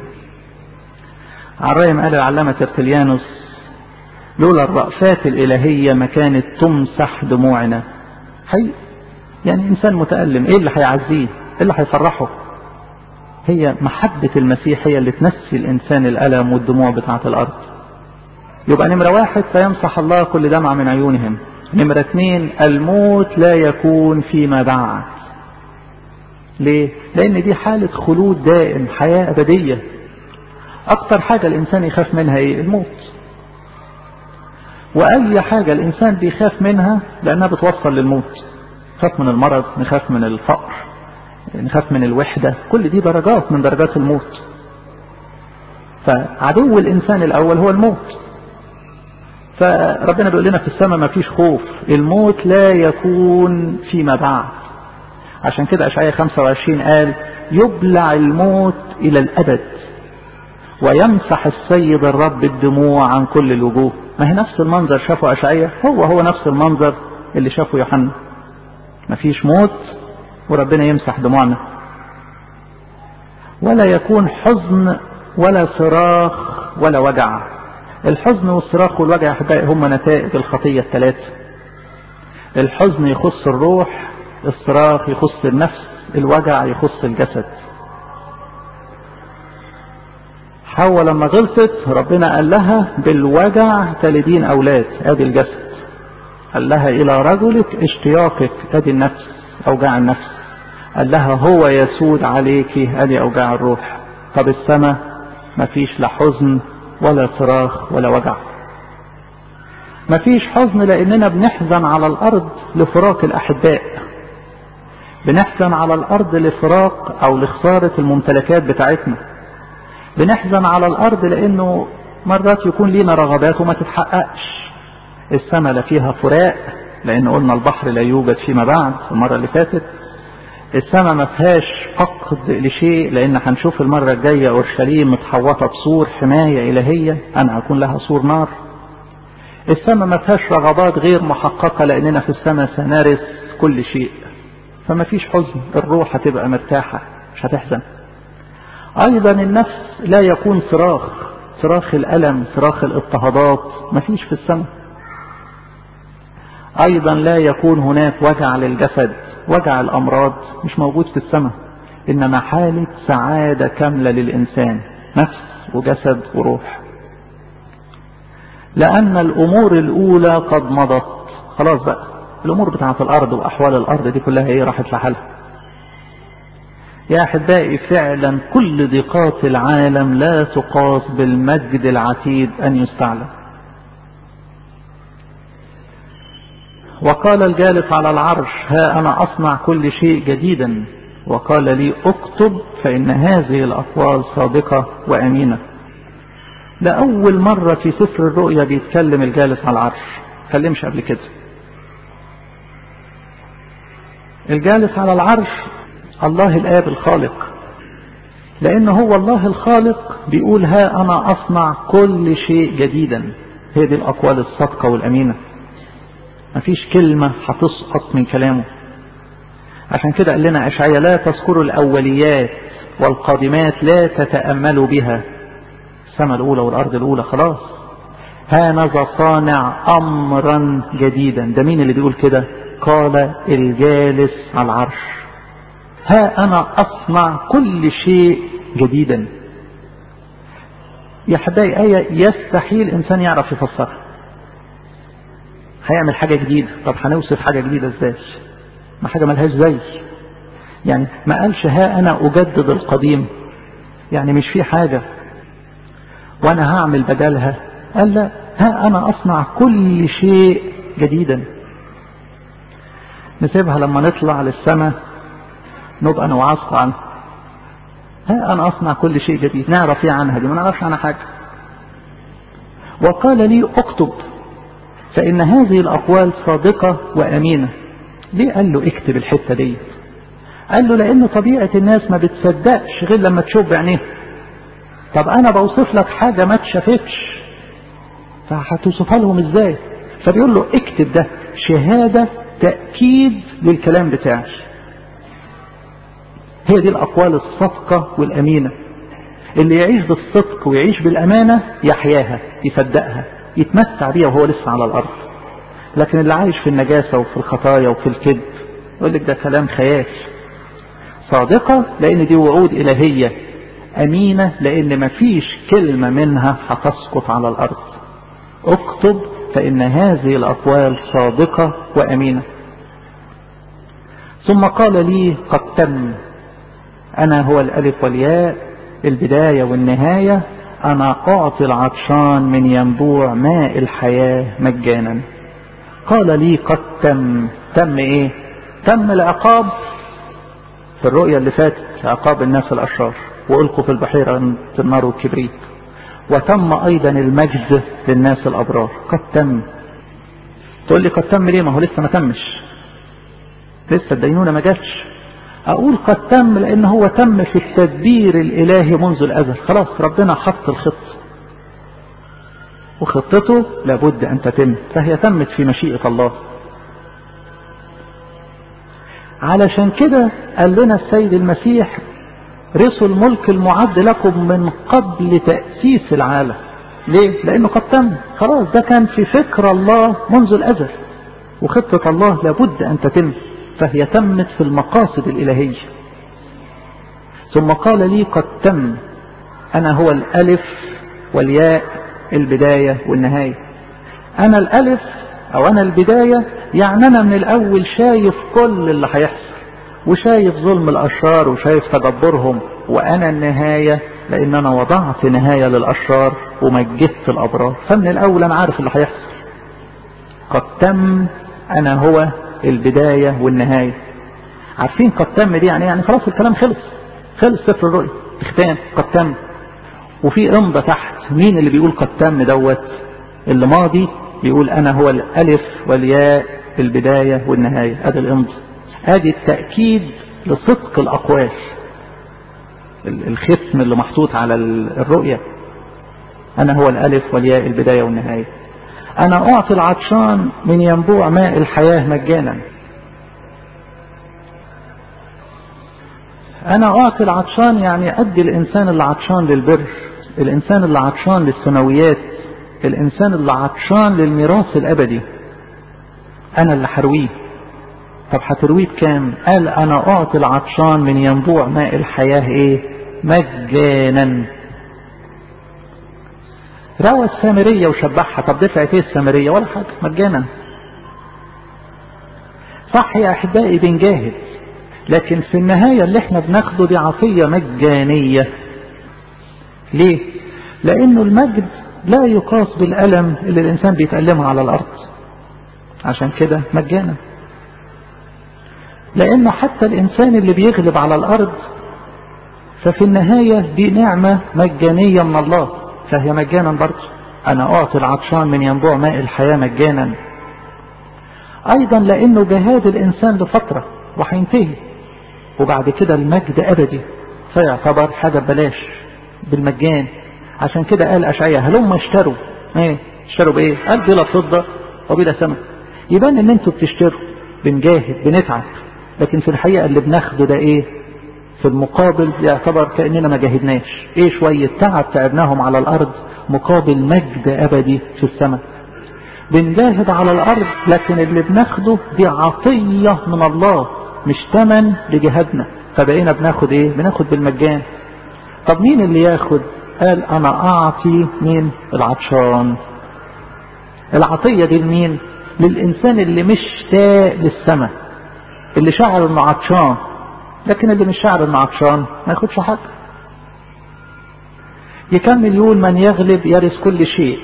عرايم قال العلامة ترتليانوس لولا الرأفات الإلهية ما كانت تمسح دموعنا حقيقي يعني إنسان متألم إيه اللي هيعزيه إيه اللي هيفرحه هي محبة المسيح هي اللي تنسي الإنسان الألم والدموع بتاعة الأرض يبقى نمرة واحد سيمسح الله كل دمعة من عيونهم نمرة اثنين الموت لا يكون فيما بعد ليه؟ لأن دي حالة خلود دائم حياة أبدية أكتر حاجة الإنسان يخاف منها إيه؟ الموت وأي حاجة الإنسان بيخاف منها لأنها بتوصل للموت نخاف من المرض نخاف من الفقر نخاف من الوحدة كل دي درجات من درجات الموت فعدو الإنسان الأول هو الموت فربنا بيقول لنا في السماء ما فيش خوف الموت لا يكون فيما بعد عشان كده أشعية 25 قال يبلع الموت إلى الأبد ويمسح السيد الرب الدموع عن كل الوجوه ما هي نفس المنظر شافه أشعية هو هو نفس المنظر اللي شافه يوحنا مفيش موت وربنا يمسح دموعنا ولا يكون حزن ولا صراخ ولا وجع الحزن والصراخ والوجع احبائي هم نتائج الخطيه الثلاثه الحزن يخص الروح الصراخ يخص النفس الوجع يخص الجسد حواء لما غلطت ربنا قال لها بالوجع تلدين اولاد ادي الجسد قال لها الى رجلك اشتياقك ادي النفس اوجاع النفس قال لها هو يسود عليك ادي اوجاع الروح طب السماء مفيش لا حزن ولا صراخ ولا وجع مفيش حزن لاننا بنحزن على الارض لفراق الاحباء بنحزن على الارض لفراق او لخسارة الممتلكات بتاعتنا بنحزن على الارض لانه مرات يكون لينا رغبات وما تتحققش السماء لا فيها فراق لان قلنا البحر لا يوجد فيما بعد المرة اللي فاتت السماء ما فيهاش فقد لشيء لان هنشوف المرة الجاية اورشليم متحوطة بسور حماية الهية انا هكون لها سور نار السماء ما فيهاش رغبات غير محققة لاننا في السماء سنرث كل شيء فما فيش حزن الروح هتبقى مرتاحة مش هتحزن ايضا النفس لا يكون صراخ صراخ الالم صراخ الاضطهادات ما فيش في السماء ايضا لا يكون هناك وجع للجسد وجع الامراض مش موجود في السماء انما حالة سعادة كاملة للانسان نفس وجسد وروح لان الامور الاولى قد مضت خلاص بقى الامور بتاعت الارض واحوال الارض دي كلها ايه راحت لحالها يا احبائي فعلا كل ضيقات العالم لا تقاس بالمجد العتيد ان يستعلم وقال الجالس على العرش ها انا اصنع كل شيء جديدا وقال لي اكتب فان هذه الاقوال صادقه وامينه لاول مره في سفر الرؤيا بيتكلم الجالس على العرش تكلمش قبل كده الجالس على العرش الله الآب الخالق لأن هو الله الخالق بيقول ها أنا أصنع كل شيء جديدا هي دي الأقوال الصادقة والأمينة مفيش كلمة هتسقط من كلامه عشان كده قال لنا أشعيا لا تذكروا الأوليات والقادمات لا تتأملوا بها السماء الأولى والأرض الأولى خلاص هانذا صانع أمرا جديدا ده مين اللي بيقول كده قال الجالس على العرش ها أنا أصنع كل شيء جديدا يا حبايبي آية يستحيل إنسان يعرف يفسرها هيعمل حاجة جديدة طب هنوصف حاجة جديدة ازاي ما حاجة ملهاش زي يعني ما قالش ها أنا أجدد القديم يعني مش في حاجة وأنا هعمل بدلها قال لا ها أنا أصنع كل شيء جديدا نسيبها لما نطلع للسماء نبقى نوعظكم عنها ها أنا أصنع كل شيء جديد نعرف ايه عنها دي ما نعرفش عنها حاجة وقال لي اكتب فإن هذه الأقوال صادقة وأمينة ليه قال له اكتب الحتة دي قال له لأن طبيعة الناس ما بتصدقش غير لما تشوف بعينيها طب أنا بوصف لك حاجة ما اتشافتش فهتوصفها لهم ازاي فبيقول له اكتب ده شهادة تأكيد للكلام بتاعي هي دي الأقوال الصادقة والأمينة اللي يعيش بالصدق ويعيش بالأمانة يحياها يصدقها يتمتع بيها وهو لسه على الأرض لكن اللي عايش في النجاسة وفي الخطايا وفي الكذب يقول لك ده كلام خيال صادقة لأن دي وعود إلهية أمينة لأن مفيش كلمة منها هتسقط على الأرض اكتب فإن هذه الأقوال صادقة وأمينة ثم قال لي قد تم أنا هو الألف والياء البداية والنهاية أنا أعطي العطشان من ينبوع ماء الحياة مجانا قال لي قد تم تم إيه تم العقاب في الرؤية اللي فاتت عقاب الناس الأشرار وألقوا في البحيرة النار والكبريت وتم أيضا المجد للناس الأبرار قد تم تقول لي قد تم ليه ما هو لسه ما تمش لسه الدينونة ما جاتش أقول قد تم لأن هو تم في التدبير الإلهي منذ الأزل خلاص ربنا حط الخط وخطته لابد أن تتم فهي تمت في مشيئة الله علشان كده قال لنا السيد المسيح رثوا الملك المعد لكم من قبل تأسيس العالم ليه؟ لأنه قد تم خلاص ده كان في فكر الله منذ الأزل وخطة الله لابد أن تتم فهي تمت في المقاصد الإلهية ثم قال لي قد تم أنا هو الألف والياء البداية والنهاية أنا الألف أو أنا البداية يعني أنا من الأول شايف كل اللي هيحصل وشايف ظلم الأشرار وشايف تدبرهم وأنا النهاية لأن أنا وضعت نهاية للأشرار ومجدت الأبرار فمن الأول أنا عارف اللي هيحصل قد تم أنا هو البداية والنهاية عارفين قد تم دي يعني يعني خلاص الكلام خلص خلص سفر الرؤيا اختام قد تم وفي امضة تحت مين اللي بيقول قد تم دوت اللي ماضي بيقول انا هو الالف والياء البداية والنهاية ادي الامضة ادي التأكيد لصدق الاقوال الختم اللي محطوط على الرؤية انا هو الالف والياء البداية والنهاية انا اعطي العطشان من ينبوع ماء الحياة مجانا انا اعطي العطشان يعني ادي الانسان اللي عطشان للبر الانسان اللي عطشان للسماويات الانسان اللي عطشان للميراث الابدي انا اللي حرويه طب هترويه بكام قال انا اعطي العطشان من ينبوع ماء الحياة ايه مجانا روى السامرية وشبعها طب دفعت ايه السامرية ولا حاجة مجانا صح يا احبائي بنجاهد لكن في النهاية اللي احنا بناخده دي عطية مجانية ليه لانه المجد لا يقاس بالألم اللي الانسان بيتألمها على الارض عشان كده مجانا لانه حتى الانسان اللي بيغلب على الارض ففي النهاية دي نعمة مجانية من الله فهي مجانا برضه انا اعطي العطشان من ينبوع ماء الحياة مجانا ايضا لانه جهاد الانسان لفترة وهينتهي وبعد كده المجد ابدي فيعتبر حاجة ببلاش بالمجان عشان كده قال اشعياء هلم اشتروا ايه اشتروا بايه قال بلا فضة وبلا ثمن يبان ان انتوا بتشتروا بنجاهد بنتعب لكن في الحقيقة اللي بناخده ده ايه في المقابل يعتبر كأننا ما جاهدناش ايه شوية تعب تعبناهم على الارض مقابل مجد ابدي في السماء بنجاهد على الارض لكن اللي بناخده دي عطية من الله مش تمن لجهادنا فبقينا بناخد ايه بناخد بالمجان طب مين اللي ياخد قال انا اعطي مين العطشان العطية دي لمين للانسان اللي مشتاق للسماء اللي شعر انه عطشان لكن اللي مش شعر انه عطشان ما ياخدش حاجة يكمل يقول من يغلب يرث كل شيء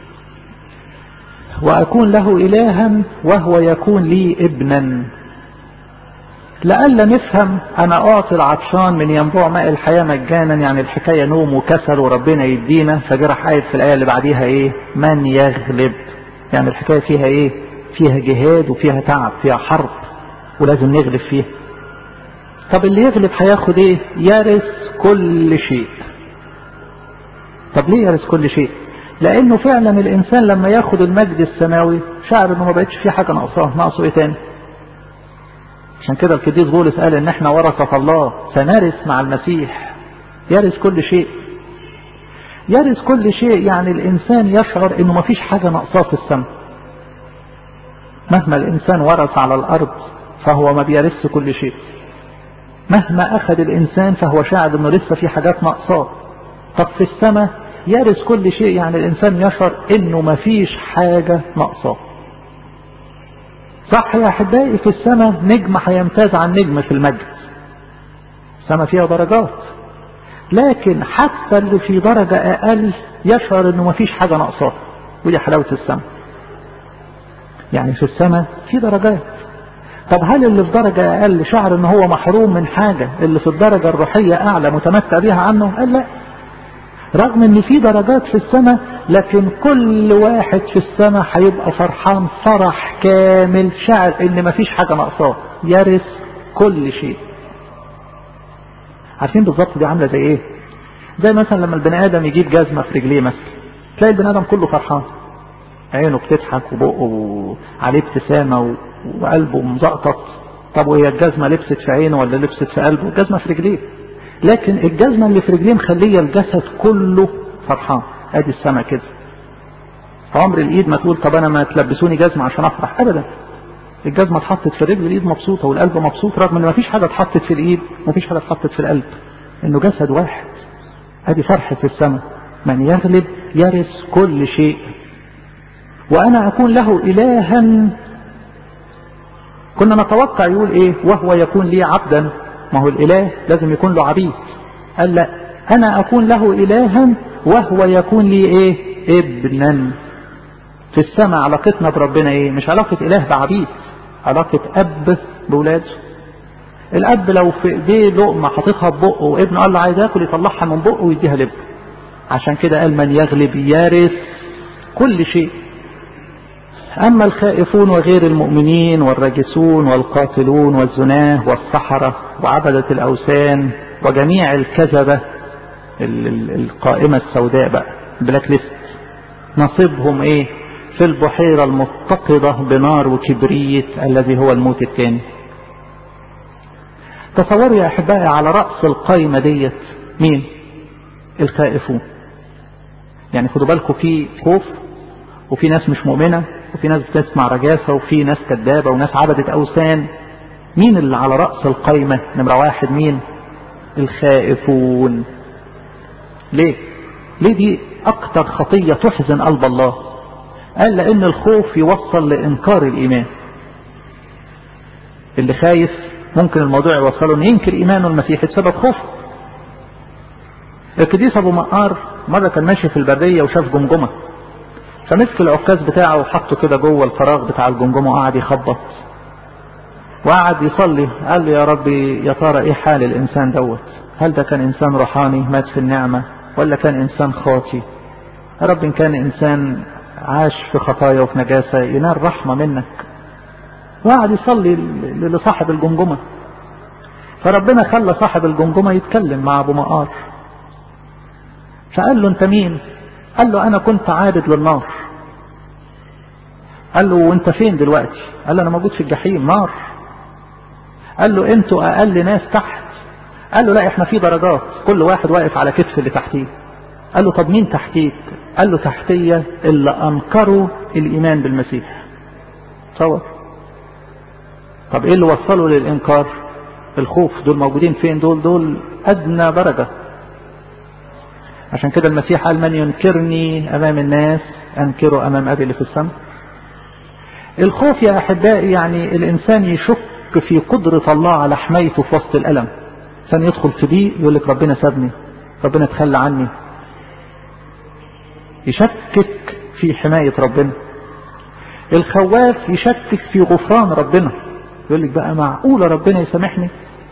وأكون له إلها وهو يكون لي ابنا لألا نفهم أنا أعطي العطشان من ينبوع ماء الحياة مجانا يعني الحكاية نوم وكسل وربنا يدينا فجرح آية في الآية اللي بعديها إيه من يغلب يعني الحكاية فيها إيه فيها جهاد وفيها تعب فيها حرب ولازم نغلب فيها طب اللي يغلب هياخد ايه يرث كل شيء طب ليه يرث كل شيء لانه فعلا الانسان لما ياخد المجد السماوي شعر انه ما بقتش فيه حاجه ناقصاه ناقصه ايه تاني عشان كده القديس بولس قال ان احنا ورثه الله سنرث مع المسيح يرث كل شيء يرث كل شيء يعني الانسان يشعر انه ما فيش حاجه ناقصاه في السماء مهما الانسان ورث على الارض فهو ما بيرث كل شيء مهما أخذ الإنسان فهو شاعر أنه لسه في حاجات ناقصاه طب في السماء يرث كل شيء يعني الإنسان يشعر أنه ما فيش حاجة ناقصاه صح يا أحبائي في السماء نجم هيمتاز عن نجم في المجد السماء فيها درجات لكن حتى اللي في درجة أقل يشعر أنه ما فيش حاجة ناقصاه ودي حلاوة السماء يعني في السماء في درجات طب هل اللي في درجة أقل شعر ان هو محروم من حاجة اللي في الدرجة الروحية أعلى متمتع بها عنه قال لا رغم ان في درجات في السماء لكن كل واحد في السماء هيبقى فرحان فرح كامل شعر ان مفيش حاجة ناقصاه يرث كل شيء عارفين بالظبط دي عاملة زي ايه زي مثلا لما البني ادم يجيب جزمة في رجليه مثلا تلاقي البني ادم كله فرحان عينه بتضحك وبقه عليه ابتسامة وقلبه مزقطط طب وهي الجزمة لبست في عينه ولا لبست في قلبه الجزمة في رجليه لكن الجزمة اللي في رجليه مخلية الجسد كله فرحان ادي السماء كده عمر الايد ما تقول طب انا ما تلبسوني جزمة عشان افرح ابدا الجزمة اتحطت في الرجل الايد مبسوطة والقلب مبسوط رغم ان ما فيش حاجة اتحطت في الايد وما فيش حاجة اتحطت في القلب انه جسد واحد ادي فرحة السماء من يغلب يرث كل شيء وانا اكون له الها كنا نتوقع يقول ايه وهو يكون لي عبدا ما هو الاله لازم يكون له عبيد قال لا انا اكون له الها وهو يكون لي ايه ابنا في السماء علاقتنا بربنا ايه مش علاقة اله بعبيد علاقة اب بولاده الاب لو في ايديه لقمة حاططها ببقه وابنه قال له عايز اكل يطلعها من بقه ويديها لابنه عشان كده قال من يغلب يرث كل شيء أما الخائفون وغير المؤمنين والراجسون والقاتلون والزناه والسحرة وعبدة الأوثان وجميع الكذبة القائمة السوداء بقى بلاك ليست نصيبهم ايه في البحيرة المتقدة بنار وكبريت الذي هو الموت الثاني تصوروا يا أحبائي على رأس القائمة ديت مين الخائفون يعني خدوا بالكم في خوف وفي ناس مش مؤمنة وفي ناس بتسمع رجاسة وفي ناس كذابة وناس عبدت أوثان مين اللي على رأس القايمة نمرة واحد مين الخائفون ليه ليه دي أكتر خطية تحزن قلب الله قال لأن الخوف يوصل لإنكار الإيمان اللي خايف ممكن الموضوع يوصله أن ينكر إيمانه المسيحي بسبب خوفه القديس أبو مقار مرة كان ماشي في البرية وشاف جمجمة فمسك العكاز بتاعه وحطه كده جوه الفراغ بتاع الجمجمة وقعد يخبط وقعد يصلي قال له يا ربي يا ترى ايه حال الانسان دوت هل ده كان انسان روحاني مات في النعمة ولا كان انسان خاطي يا رب ان كان انسان عاش في خطايا وفي نجاسة ينال رحمة منك وقعد يصلي لصاحب الجمجمة فربنا خلى صاحب الجمجمة يتكلم مع ابو مقار فقال له انت مين قال له انا كنت عابد للنار قال له وانت فين دلوقتي قال له انا موجود في الجحيم نار قال له انتوا اقل ناس تحت قال له لا احنا في درجات كل واحد واقف على كتف اللي تحتيه قال له طب مين تحتيك قال له تحتيه اللي انكروا الايمان بالمسيح تصور طب ايه اللي وصله للانكار الخوف دول موجودين فين دول دول ادنى درجه عشان كده المسيح قال من ينكرني امام الناس انكره امام ابي اللي في السماء الخوف يا احبائي يعني الانسان يشك في قدرة الله على حمايته في وسط الالم انسان يدخل في ضيق يقول لك ربنا سابني ربنا تخلى عني يشكك في حماية ربنا الخواف يشكك في غفران ربنا يقول لك بقى معقولة ربنا يسامحني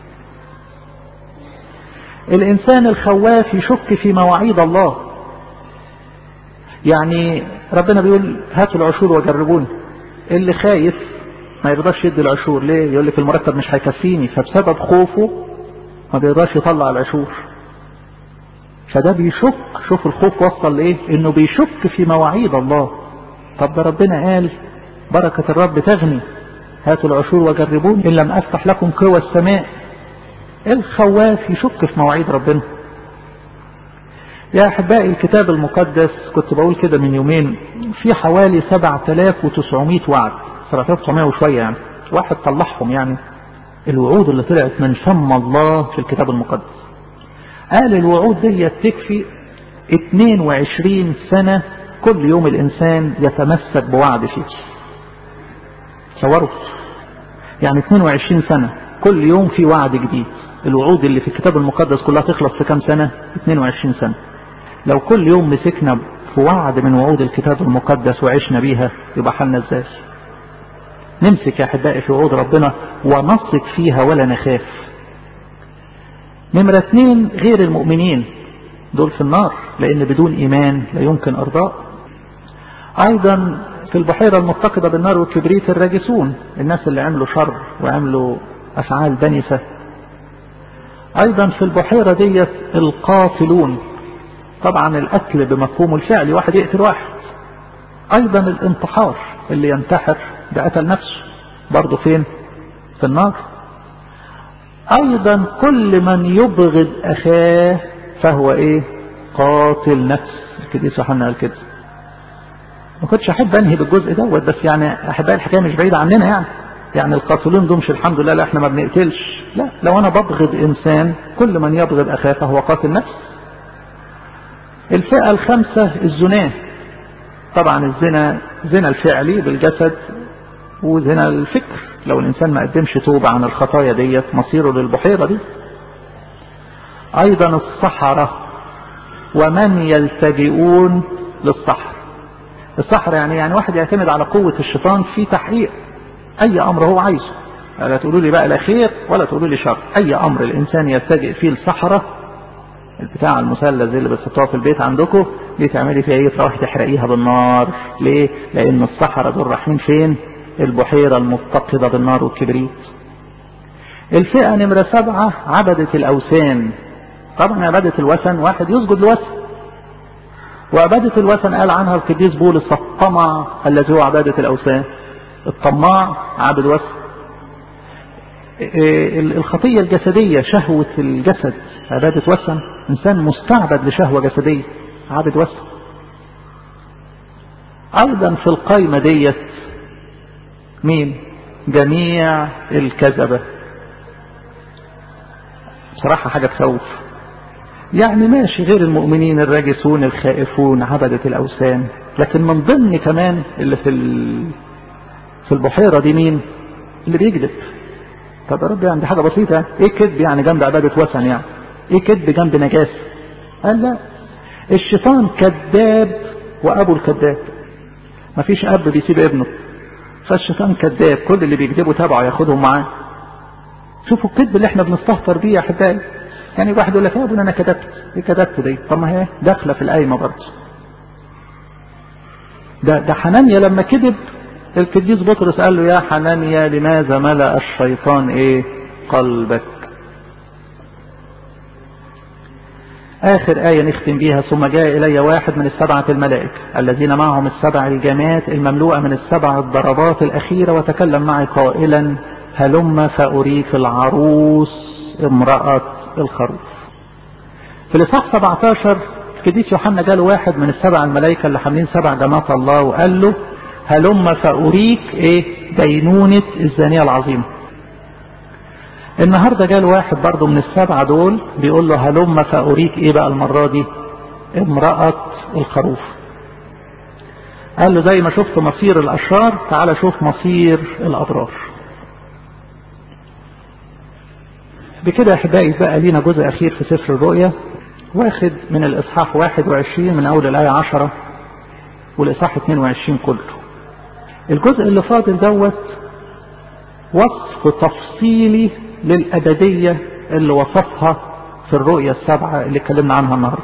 الإنسان الخواف يشك في مواعيد الله يعني ربنا بيقول هاتوا العشور وجربوني اللي خايف ما يرضاش يدي العشور ليه يقول لك المرتب مش هيكفيني فبسبب خوفه ما بيرضاش يطلع العشور فده بيشك شوف الخوف وصل لايه انه بيشك في مواعيد الله طب ده ربنا قال بركة الرب تغني هاتوا العشور وجربوني ان لم افتح لكم قوى السماء الخواف يشك في مواعيد ربنا يا أحبائي الكتاب المقدس كنت بقول كده من يومين في حوالي 7900 وعد 7900 وشوية يعني واحد طلعهم يعني الوعود اللي طلعت من فم الله في الكتاب المقدس قال الوعود دي تكفي 22 سنة كل يوم الإنسان يتمسك بوعد فيه تصوروا يعني 22 سنة كل يوم في وعد جديد الوعود اللي في الكتاب المقدس كلها تخلص في كام سنة 22 سنة لو كل يوم مسكنا في وعد من وعود الكتاب المقدس وعشنا بيها يبقى حالنا ازاي نمسك يا احبائي في وعود ربنا ونثق فيها ولا نخاف نمرة اثنين غير المؤمنين دول في النار لأن بدون إيمان لا يمكن إرضاء أيضا في البحيرة المتقدة بالنار والكبريت الراجسون الناس اللي عملوا شر وعملوا أفعال دنسة أيضا في البحيرة ديت القاتلون طبعا القتل بمفهوم الفعل واحد يقتل واحد أيضا الانتحار اللي ينتحر بقتل نفسه برضه فين في النار أيضا كل من يبغض أخاه فهو إيه قاتل نفس القديس يوحنا قال كده ما كنتش أحب أنهي بالجزء دوت بس يعني أحبائي الحكاية مش بعيدة عننا يعني يعني القاتلون دول مش الحمد لله لا احنا ما بنقتلش لا لو أنا ببغض إنسان كل من يبغض أخاه فهو قاتل نفس الفئة الخامسة الزناه طبعا الزنا زنا الفعلي بالجسد وزنا الفكر لو الإنسان ما قدمش توبة عن الخطايا ديت مصيره للبحيرة دي أيضا الصحراء ومن يلتجئون للصحر الصحر يعني يعني واحد يعتمد على قوة الشيطان في تحقيق أي أمر هو عايزه لا تقولوا لي بقى لا خير ولا تقولوا لي شر أي أمر الإنسان يلتجئ فيه الصحراء البتاع المثلث اللي بتحطوها في البيت عندكم دي تعملي فيها ايه تروحي تحرقيها بالنار ليه لان الصحراء دول رايحين فين البحيرة المفتقدة بالنار والكبريت الفئة نمرة سبعة عبدة الأوثان طبعا عبادة الوثن واحد يسجد لوثن وعبادة الوثن قال عنها القديس بولس الطمع الذي هو عبادة الأوثان الطماع عابد وثن الخطية الجسدية شهوة الجسد عبادة وثن إنسان مستعبد لشهوة جسدية عابد وثن أيضا في القايمة ديت مين جميع الكذبة بصراحة حاجة تخوف يعني ماشي غير المؤمنين الراجسون الخائفون عبدة الأوثان لكن من ضمن كمان اللي في في البحيرة دي مين اللي بيكذب طب يا رب يعني دي حاجة بسيطة ايه كذب يعني جنب عبادة وثن يعني ايه كذب جنب نجاسة قال لا الشيطان كذاب وابو الكذاب مفيش اب بيسيب ابنه فالشيطان كذاب كل اللي بيكذبوا تابعه ياخدهم معاه شوفوا الكذب اللي احنا بنستهتر بيه يا احبائي يعني واحد يقول لك يا ابني انا كذبت ايه كذبت دي طب ما هي داخله في القايمه برضه ده ده حنانيا لما كذب القديس بطرس قال له يا حنانيا لماذا ملأ الشيطان ايه قلبك آخر آية نختم بيها ثم جاء إلي واحد من السبعة الملائكة الذين معهم السبع الجامات المملوءة من السبع الضربات الأخيرة وتكلم معي قائلا هلم فأريك العروس امرأة الخروف في الإصحاح 17 القديس يوحنا جاله واحد من السبع الملائكة اللي حاملين سبع جامات الله وقال له هلم فأريك ايه دينونة الزانية العظيمة النهاردة جال واحد برضه من السبعة دول بيقول له هلم فأريك ايه بقى المرة دي امرأة الخروف قال له زي ما شفت مصير الأشرار تعال شوف مصير الأبرار بكده يا أحبائي بقى لينا جزء أخير في سفر الرؤيا واخد من الإصحاح 21 من أول الآية 10 والإصحاح 22 كله الجزء اللي فاضل دوت وصف تفصيلي للأبدية اللي وصفها في الرؤية السبعة اللي اتكلمنا عنها النهاردة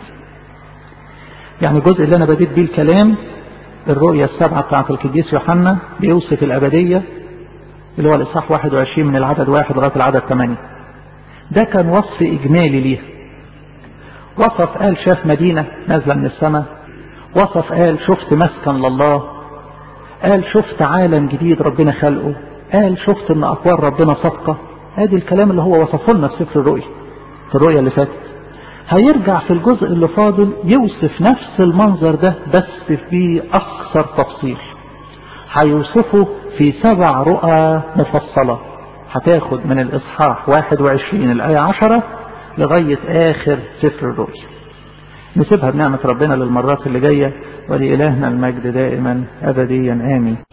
يعني الجزء اللي أنا بديت بيه الكلام الرؤية السبعة بتاعت القديس يوحنا بيوصف الأبدية اللي هو الإصحاح 21 من العدد واحد لغاية العدد 8 ده كان وصف إجمالي ليه وصف قال شاف مدينة نازلة من السماء وصف قال شفت مسكن لله قال شفت عالم جديد ربنا خلقه قال شفت ان اقوال ربنا صدقه ادي الكلام اللي هو وصفه لنا في سفر الرؤيا في الرؤيا اللي فاتت هيرجع في الجزء اللي فاضل يوصف نفس المنظر ده بس في اكثر تفصيل هيوصفه في سبع رؤى مفصله هتاخد من الاصحاح 21 الايه 10 لغايه اخر سفر الرؤيا نسيبها بنعمه ربنا للمرات اللي جايه ولإلهنا المجد دائما أبديا آمين